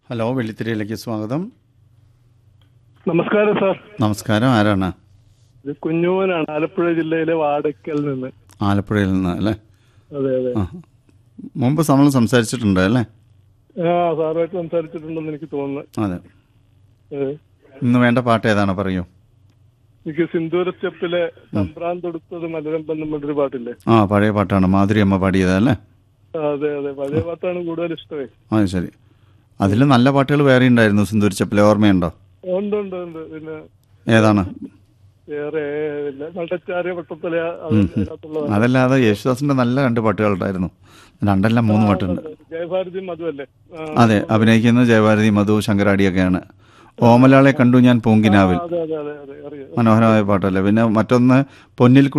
Hello വെള്ളിത്തിരയിലേക്ക് സ്വാഗതം നമസ്കാരം sir നമസ്കാരം ആരാണ് ഇത് കുഞ്ഞുമോനാണ് ആലപ്പുഴ ജില്ലയിലെ വാടക്കൽ നിന്ന് ആലപ്പുഴയിൽ നിന്ന് അല്ലേ അതെ അതെ ആ മുമ്പ് നമ്മൾ സംസാരിച്ചിട്ടുണ്ട് അല്ലേ ആ സാറുമായിട്ട് സംസാരിച്ചിട്ടുണ്ടെന്ന് എനിക്ക് തോന്നുന്നു അതെ ഏ. ഇന്ന് വേണ്ട പാട്ട് ഏതാണ് പറയൂ എനിക്ക് സിന്ദൂരച്ചപ്പിലെ സംഭ്രാന്ത് തൊടുത്തത് മലരമ്പം എന്നൊരു പാട്ടില്ലേ ആ പഴയ പാട്ടാണ് മാധുരി അമ്മ പാടിയത് അല്ലേ ആ, അതെ അതെ പഴയ പാട്ടാണ് കൂടുതൽ ഇഷ്ടമേ അത് ശരി അതിൽ നല്ല പാട്ടുകൾ വേറെ ഉണ്ടായിരുന്നു സിന്ദൂരിച്ചപ്പിലെ ഓർമ്മയുണ്ടോ ഉണ്ട് ഉണ്ട് ഉണ്ട് പിന്നെ ഏതാണ് വേറെ പിന്നെ നടച്ചാരെ വട്ടത്തല അതിനകത്തുള്ളതാണ് അതല്ലാതെ യേശുദാസിന്റെ നല്ല രണ്ട് പാട്ടുകളുണ്ടായിരുന്നു രണ്ടല്ല മൂന്ന് പാട്ടുണ്ട് ജയഭാരതി മധുവല്ലേ ആ, അതെ അഭിനയിക്കുന്നത് ജയഭാരതി മധു ശങ്കരാടിയൊക്കെയാണ് ഓമലാളെ കണ്ടു ഞാൻ പൂങ്കിനാവിൽ അതെ അതെ അതെ അതെ അറിയാം മനോഹരമായ പാട്ടല്ലേ പിന്നെ മറ്റൊന്ന് പൊന്നിൽ